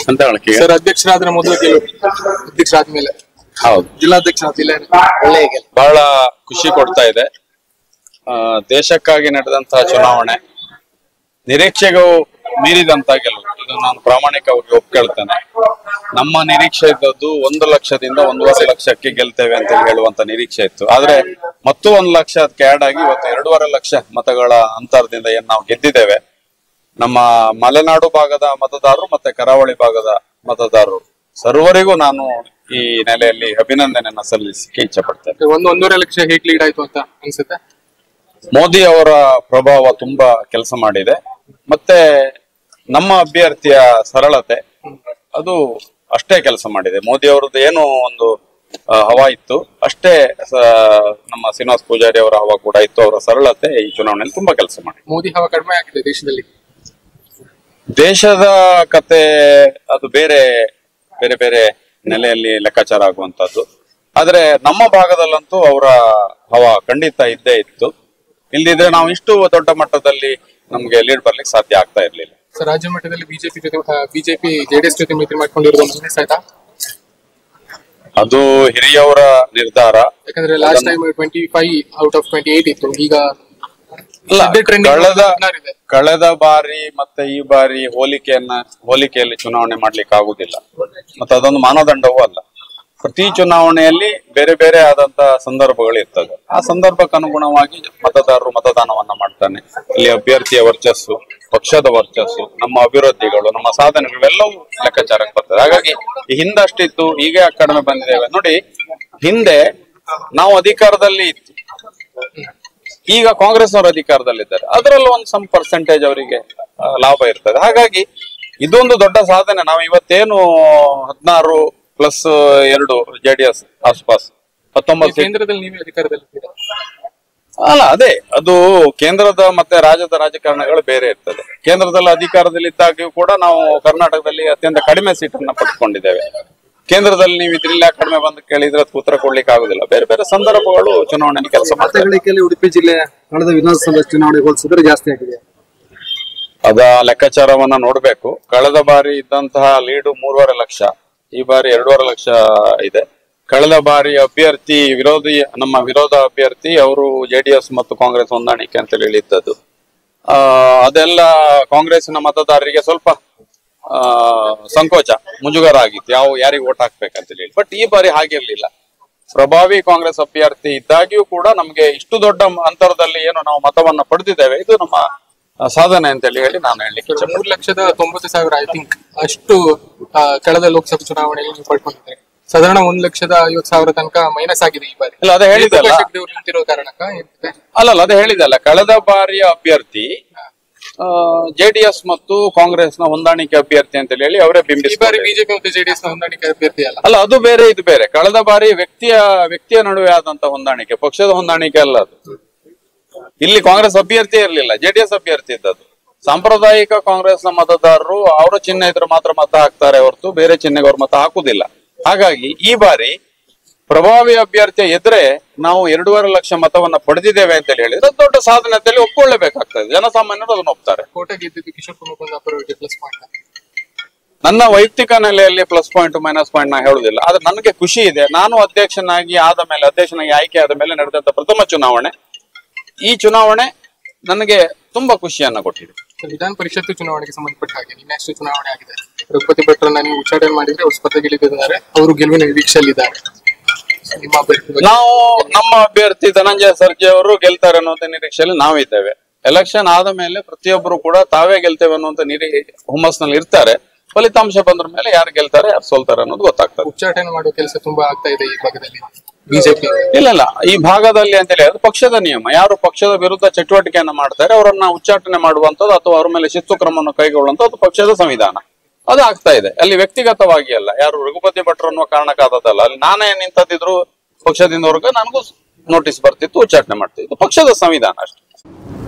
ಅಂತ ಹೇಳಕ್ಕೆ ಸರ್ ಅಧ್ಯಕ್ಷರಾದ್ರೆ ಮೊದಲು ಗೆಲುವು ಅಧ್ಯಕ್ಷರಾದ್ಮೇಲೆ ಹೌದು ಜಿಲ್ಲಾಧ್ಯಕ್ಷ ಆದಿಲ್ಲ ಒಳ್ಳೆಯ ಗೆಲುವು ಬಹಳ ಖುಷಿ ಕೊಡ್ತಾ ಇದೆ ಆ, ದೇಶಕ್ಕಾಗಿ ನಡೆದಂತಹ ಚುನಾವಣೆ ನಿರೀಕ್ಷೆಗೂ ಮೀರಿದಂತ ಗೆಲುವು ಇದು ನಾನು ಪ್ರಾಮಾಣಿಕವಾಗಿ ಒಪ್ಕೊಳ್ತೇನೆ ನಮ್ಮ ನಿರೀಕ್ಷೆ ಇದ್ದದ್ದು ಒಂದು ಲಕ್ಷದಿಂದ ಒಂದೂವರೆ ಲಕ್ಷಕ್ಕೆ ಗೆಲ್ತೇವೆ ಅಂತ ಹೇಳುವಂತ ನಿರೀಕ್ಷೆ ಇತ್ತು ಆದ್ರೆ ಮತ್ತೂ ಒಂದು ಲಕ್ಷ ಅದಕ್ಕೆ ಆಡ್ ಆಗಿ ಇವತ್ತು ಎರಡೂವರೆ ಲಕ್ಷ ಮತಗಳ ಅಂತರದಿಂದ ಏನ್ ನಾವು ಗೆದ್ದಿದ್ದೇವೆ ನಮ್ಮ ಮಲೆನಾಡು ಭಾಗದ ಮತದಾರರು ಮತ್ತೆ ಕರಾವಳಿ ಭಾಗದ ಮತದಾರರು ಸರ್ವರಿಗೂ ನಾನು ಈ ನೆಲೆಯಲ್ಲಿ ಅಭಿನಂದನೆಯನ್ನ ಸಲ್ಲಿಸಕ್ಕೆ ಇಚ್ಛೆ ಪಡ್ತೇನೆ ಒಂದು ಒಂದೂವರೆ ಲಕ್ಷ ಹೇಗ್ ಲೀಡ್ ಆಯ್ತು ಅಂತ ಅನ್ಸುತ್ತೆ ಮೋದಿ ಅವರ ಪ್ರಭಾವ ತುಂಬಾ ಕೆಲಸ ಮಾಡಿದೆ ಮತ್ತೆ ನಮ್ಮ ಅಭ್ಯರ್ಥಿಯ ಸರಳತೆ ಅದು ಅಷ್ಟೇ ಕೆಲಸ ಮಾಡಿದೆ ಮೋದಿ ಅವರದ್ದು ಏನು ಒಂದು ಆ, ಹವಾ ಇತ್ತು ಅಷ್ಟೇ ಸ- ನಮ್ಮ ಶ್ರೀನಿವಾಸ್ ಪೂಜಾರಿ ಅವರ ಹವಾ ಕೂಡ ಇತ್ತು ಅವರ ಸರಳತೆ ಈ ಚುನಾವಣೆಯಲ್ಲಿ ತುಂಬಾ ಕೆಲಸ ಮಾಡಿದೆ ಮೋದಿ ಹವಾ ಕಡಿಮೆ ಆಗಿದೆ ದೇಶದಲ್ಲಿ ದೇಶದ ಕತೆ ಅದು ಬೇರೆ ಬೇರೆ ಬೇರೆ ನೆಲೆಯಲ್ಲಿ ಲೆಕ್ಕಾಚಾರ ಆಗುವಂತದ್ದು ಆದ್ರೆ ನಮ್ಮ ಭಾಗದಲ್ಲಂತೂ ಅವರ ಹವಾ ಖಂಡಿತ ಇದ್ದೇ ಇತ್ತು ಇಲ್ದಿದ್ರೆ ನಾವು ಇಷ್ಟು ದೊಡ್ಡ ಮಟ್ಟದಲ್ಲಿ ನಮ್ಗೆ ಲೀಡ್ ಬರ್ಲಿಕ್ಕೆ ಸಾಧ್ಯ ಆಗ್ತಾ ಇರ್ಲಿಲ್ಲ ಸರ್ ರಾಜ್ಯ ಮಟ್ಟದಲ್ಲಿ ಬಿಜೆಪಿ ಜೊತೆ ಬಿಜೆಪಿ ಜೆಡಿಎಸ್ ಜೊತೆ ಮೈತ್ರಿ ಮಾಡ್ಕೊಂಡಿರೋದು ಮೈನಸ್ ಆಯ್ತಾ ಅದು ಹಿರಿಯವರ ನಿರ್ಧಾರ ಯಾಕಂದ್ರೆ last time twenty five out of twenty eight ಇತ್ತು ಈಗ ಅಲ್ಲ, ಸದ್ಯ trending ಕಳೆದ ಹದಿನಾರಿದೆ. ಕಳೆದ ಬಾರಿ ಮತ್ತೆ ಈ ಬಾರಿ ಹೋಲಿಕೆಯನ್ನ ಹೋಲಿಕೆಯಲ್ಲಿ ಚುನಾವಣೆ ಮಾಡ್ಲಿಕ್ಕೆ ಆಗುದಿಲ್ಲ ಮತ್ತೆ ಅದೊಂದು ಮಾನದಂಡವೂ ಅಲ್ಲ ಪ್ರತಿ ಚುನಾವಣೆಯಲ್ಲಿ ಬೇರೆ ಬೇರೆ ಆದಂತ ಸಂದರ್ಭಗಳು ಇರ್ತದೆ ಆ ಸಂದರ್ಭಕ್ಕೆ ಅನುಗುಣವಾಗಿ ಮತದಾರರು ಮತದಾನವನ್ನ ಮಾಡ್ತಾನೆ ಇಲ್ಲಿ ಅಭ್ಯರ್ಥಿಯ ವರ್ಚಸ್ಸು ಪಕ್ಷದ ವರ್ಚಸ್ಸು ನಮ್ಮ ಅಭಿವೃದ್ಧಿಗಳು ನಮ್ಮ ಸಾಧನೆಗಳು ಇವೆಲ್ಲವೂ ಲೆಕ್ಕಾಚಾರಕ್ಕೆ ಬರ್ತದೆ ಹಾಗಾಗಿ ಈ ಹಿಂದಷ್ಟಿತ್ತು ಈಗ ಯಾಕೆ ಕಡಿಮೆ ಬಂದಿದ್ದೇವೆ ನೋಡಿ ಹಿಂದೆ ನಾವು ಅಧಿಕಾರದಲ್ಲಿ ಇತ್ತು ಈಗ ಕಾಂಗ್ರೆಸ್ ಅವರು ಅಧಿಕಾರದಲ್ಲಿದ್ದಾರೆ ಅದರಲ್ಲೂ ಒಂದು ಸಮ್ ಪರ್ಸೆಂಟೇಜ್ ಅವರಿಗೆ ಆ, ಲಾಭ ಇರ್ತದೆ ಹಾಗಾಗಿ ಇದೊಂದು ದೊಡ್ಡ ಸಾಧನೆ ನಾವು ಇವತ್ತೇನು ಹದಿನಾರು ಪ್ಲಸ್ ಎರಡು ಜೆ ಡಿ ಎಸ್ ಆಸ್ಪಾಸ್ ಹತ್ತೊಂಬತ್ತು seat- ಕೇಂದ್ರದಲ್ಲಿ ನೀವೇ ಅಧಿಕಾರದಲ್ಲಿ ಇದ್ದೀರಾ. ಅಲ್ಲ ಅದೇ ಅದು ಕೇಂದ್ರದ ಮತ್ತೆ ರಾಜ್ಯದ ರಾಜಕಾರಣಗಳು ಬೇರೆ ಇರ್ತದೆ ಕೇಂದ್ರದಲ್ಲಿ ಅಧಿಕಾರದಲ್ಲಿದ್ದಾಗ್ಯೂ ಕೂಡ ನಾವು ಕರ್ನಾಟಕದಲ್ಲಿ ಅತ್ಯಂತ ಕಡಿಮೆ ಸೀಟನ್ನ ಪಡೆದುಕೊಂಡಿದ್ದೇವೆ ಕೇಂದ್ರದಲ್ಲಿ ನೀವು ಇದ್ರಿಲ್ಲ ಕಡಿಮೆ ಬಂದು ಕೇಳಿದ್ರೆ ಅದಕ್ಕೆ ಉತ್ತರ ಕೊಡ್ಲಿಕ್ಕೆ ಆಗುದಿಲ್ಲ ಬೇರೆ ಬೇರೆ ಸಂದರ್ಭಗಳು ಚುನಾವಣೆಯಲ್ಲಿ ಕೆಲಸ ಮಾಡ್ತಾರೆ ಮತಗಳಿಕೆಯಲ್ಲಿ ಉಡುಪಿ ಜಿಲ್ಲೆ ಕಳೆದ ವಿಧಾನಸಭಾ ಚುನಾವಣೆ ಹೋಲಿಸಿದ್ರೆ ಜಾಸ್ತಿ ಆಗಿದೆ ಅದ ಲೆಕ್ಕಾಚಾರವನ್ನ ನೋಡ್ಬೇಕು ಕಳೆದ ಬಾರಿ ಇದ್ದಂತಹ ಲೀಡು ಮೂರುವರೆ ಲಕ್ಷ ಈ ಬಾರಿ ಎರಡೂವರೆ ಲಕ್ಷ ಇದೆ ಕಳೆದ ಬಾರಿ ಅಭ್ಯರ್ಥಿ ವಿರೋಧಿ ನಮ್ಮ ವಿರೋಧ ಅಭ್ಯರ್ಥಿ ಅವರು ಜೆಡಿಎಸ್ ಮತ್ತು ಕಾಂಗ್ರೆಸ್ ಹೊಂದಾಣಿಕೆ ಅಂತ ಹೇಳಿ ಇದ್ದದ್ದು ಆ ಅದೆಲ್ಲ ಕಾಂಗ್ರೆಸ್ಸಿನ ಮತದಾರರಿಗೆ ಸ್ವಲ್ಪ ಆ ಸಂಕೋಚ ಮುಜುಗರ ಆಗಿತ್ತು ಯಾವ ಯಾರಿಗೆ ಓಟ್ ಹಾಕ್ಬೇಕಂತ ಹೇಳಿ ಬಟ್ ಈ ಬಾರಿ ಹಾಗಿರ್ಲಿಲ್ಲ ಪ್ರಭಾವಿ ಕಾಂಗ್ರೆಸ್ ಅಭ್ಯರ್ಥಿ ಇದ್ದಾಗ್ಯೂ ಕೂಡ ನಮ್ಗೆ ಇಷ್ಟು ದೊಡ್ಡ ಮ- ಅಂತರದಲ್ಲಿ ಏನು ನಾವು ಮತವನ್ನ ಪಡೆದಿದ್ದೇವೆ ಇದು ನಮ್ಮ ಆ, ಸಾಧನೆ ಅಂತ ಹೇಳಿ ಹೇಳಿ ನಾನು ಹೇಳಲಿಕ್ಕೆ ಇಚ್ಛೆ ಮೂರ್ ಲಕ್ಷದ ತೊಂಬತ್ತು ಸಾವಿರ ಐ ಥಿಂಕ್ ಅಷ್ಟು ಆ, ಕಳೆದ ಲೋಕಸಭಾ ಚುನಾವಣೆಯಲ್ಲಿ ನೀವು ಪಡ್ಕೊಂಡಿದ್ದೀರಿ ಸಾಧಾರಣ ಒಂದ್ ಲಕ್ಷದ ಐವತ್ತು ಸಾವಿರ ತನಕ ಮೈನಸ್ ಆಗಿದೆ ಈ ಬಾರಿ ಇಲ್ಲ ಅದೇ ಹೇಳಿದಲ್ಲ ಪ್ರಕಾಶ್ ದೇವ್ರು ನಿಂತಿರೋ ಕಾರಣಕ್ಕ ಏನಿದೆ? ಅಲ್ಲಲ್ಲ ಅದೇ ಹೇಳಿದಲ್ಲ ಕಳೆದ ಬಾರಿಯ ಅಭ್ಯರ್ಥಿ ಜೆಡಿಎಸ್ ಮತ್ತು ಕಾಂಗ್ರೆಸ್ನ ಹೊಂದಾಣಿಕೆ ಅಭ್ಯರ್ಥಿ ಅಂತ ಹೇಳಿ ಅವರೇ ಈ ಬಾರಿ ಬಿಂಬಿಸ್ತಾರೆ ಬಿಜೆಪಿ ಮತ್ತು ಜೆಡಿಎಸ್ ನ ಹೊಂದಾಣಿಕೆ ಅಭ್ಯರ್ಥಿ ಅಲ್ಲ ಅಲ್ಲ ಅದು ಬೇರೆ ಇದು ಬೇರೆ ಕಳೆದ ಬಾರಿ ವ್ಯಕ್ತಿಯ ವ್ಯಕ್ತಿಯ ನಡುವೆ ಆದಂತ ಹೊಂದಾಣಿಕೆ ಪಕ್ಷದ ಹೊಂದಾಣಿಕೆ ಅಲ್ಲ ಅದು ಇಲ್ಲಿ ಕಾಂಗ್ರೆಸ್ ಅಭ್ಯರ್ಥಿ ಇರಲಿಲ್ಲ ಜೆಡಿಎಸ್ ಅಭ್ಯರ್ಥಿ ಇದ್ದದ್ದು ಸಾಂಪ್ರದಾಯಿಕ ಕಾಂಗ್ರೆಸ್ನ ಮತದಾರರು ಅವರ ಚಿಹ್ನೆ ಇದ್ರೆ ಮಾತ್ರ ಮತ ಹಾಕ್ತಾರೆ ಹೊರತು ಬೇರೆ ಚಿಹ್ನೆಗೆ ಅವ್ರು ಮತ ಹಾಕುದಿಲ್ಲ ಹಾಗಾಗಿ ಈ ಬಾರಿ ಪ್ರಭಾವಿ ಅಭ್ಯರ್ಥಿ ಎದ್ರೆ ನಾವು ಎರಡೂವರೆ ಲಕ್ಷ ಮತವನ್ನ ಪಡೆದಿದ್ದೇವೆ ಅಂತ ಹೇಳಿ ಹೇಳಿದ್ರೆ ಅದು ದೊಡ್ಡ ಸಾಧನೆ ಅಂತ ಹೇಳಿ ಒಪ್ಕೊಳ್ಳೇಬೇಕಾಗ್ತದೆ ಜನಸಾಮಾನ್ಯರು ಅದನ್ನ ಒಪ್ತಾರೆ ಕೋಟೆ ಗೆದ್ದಿದ್ದು ಕಿಶೋರ್ ಕುಮಾರ್ ಕುಂದಾಪುರ ಅವರಿಗೆ ಪ್ಲಸ್ ಪಾಯಿಂಟ್ ನನ್ನ ವೈಯಕ್ತಿಕ ನೆಲೆಯಲ್ಲಿ ಪ್ಲಸ್ ಪಾಯಿಂಟ್ ಮೈನಸ್ ಪಾಯಿಂಟ್ ನಾ ಹೇಳುದಿಲ್ಲ ಆದ್ರೆ ನನಗೆ ಖುಷಿ ಇದೆ ನಾನು ಅಧ್ಯಕ್ಷನಾಗಿ ಆದ ಮೇಲೆ ಅಧ್ಯಕ್ಷನಾಗಿ ಆಯ್ಕೆ ಆದ ಮೇಲೆ ನಡೆದಂತ ಪ್ರಥಮ ಚುನಾವಣೆ ಈ ಚುನಾವಣೆ ನನಗೆ ತುಂಬಾ ಖುಷಿಯನ್ನ ಕೊಟ್ಟಿದೆ ವಿಧಾನ ಪರಿಷತ್ತು ಚುನಾವಣೆಗೆ ಸಂಬಂಧಪಟ್ಟ ಹಾಗೆ ನಿನ್ನೆ ಅಷ್ಟು ಚುನಾವಣೆ ಆಗಿದೆ ರಘುಪತಿ ಭಟ್ರನ್ನ ನೀವು ಉಚ್ಚಾಟನೆ ಮಾಡಿದ್ರೆ ಅವರು ಸ್ಪರ್ಧೆಗಿಳಿದಿದ್ದಾರೆ ಅವರು ಗೆಲುವಿನ ನಿರೀಕ್ಷೆಯಲ್ಲಿದ್ದಾರೆ So, ನಿಮ್ಮ ಅಭ್ಯರ್ಥಿ ಬಗ್ಗೆ ನಾವು ನಮ್ಮ ಅಭ್ಯರ್ಥಿ ಧನಂಜಯ ಸರ್ಜಿ ಅವರು ಗೆಲ್ತಾರೆ ಅನ್ನುವಂತ ನಿರೀಕ್ಷೆಯಲ್ಲಿ ನಾವಿದ್ದೇವೆ ಎಲೆಕ್ಷನ್ ಆದ ಮೇಲೆ ಪ್ರತಿಯೊಬ್ಬರು ಕೂಡ ತಾವೇ ಗೆಲ್ತೇವೆ ಅನ್ನುವಂತ ನಿರೀ ಹುಮ್ಮಸ್ನಲ್ಲಿ ಇರ್ತಾರೆ ಫಲಿತಾಂಶ ಬಂದ್ರ ಮೇಲೆ ಯಾರು ಗೆಲ್ತಾರೆ ಯಾರು ಸೋಲ್ತಾರೆ ಅನ್ನೋದು ಗೊತ್ತಾಗ್ತದೆ ಉಚ್ಚಾಟನೆ ಮಾಡುವ ಕೆಲಸ ತುಂಬಾ ಆಗ್ತಾ ಇದೆ ಈ ಭಾಗದಲ್ಲಿ ಬಿಜೆಪಿ ಇಲ್ಲ ಇಲ್ಲ ಈ ಭಾಗದಲ್ಲಿ ಅಂತ ಹೇಳಿ ಅದು ಪಕ್ಷದ ನಿಯಮ ಯಾರು ಪಕ್ಷದ ವಿರುದ್ಧ ಚಟುವಟಿಕೆಯನ್ನ ಮಾಡ್ತಾರೆ ಅವರನ್ನ ಉಚ್ಚಾಟನೆ ಮಾಡುವಂತದ್ದು ಅಥವಾ ಅವ್ರ ಮೇಲೆ ಶಿಸ್ತು ಕ್ರಮವನ್ನು ಕೈಗೊಳ್ಳುವಂತದ್ದು ಪಕ್ಷದ ಸಂವಿಧಾನ ಅದು ಆಗ್ತಾ ಇದೆ ಅಲ್ಲಿ ವ್ಯಕ್ತಿಗತವಾಗಿ ಅಲ್ಲ ಯಾರು ರಘುಪತಿ ಭಟ್ರು ಅನ್ನುವ ಕಾರಣಕ್ಕಾದದ್ದಲ್ಲ ಅಲ್ಲಿ ನಾನೇ ನಿಂತದಿದ್ರು ಪಕ್ಷದಿಂದ ಹೊರಗೆ ನನಗೂ ನೋಟಿಸ್ ಬರ್ತಿತ್ತು ಉಚ್ಚಾಟನೆ ಮಾಡ್ತಿತ್ತು ಪಕ್ಷದ ಸಂವಿಧಾನ ಅಷ್ಟೇ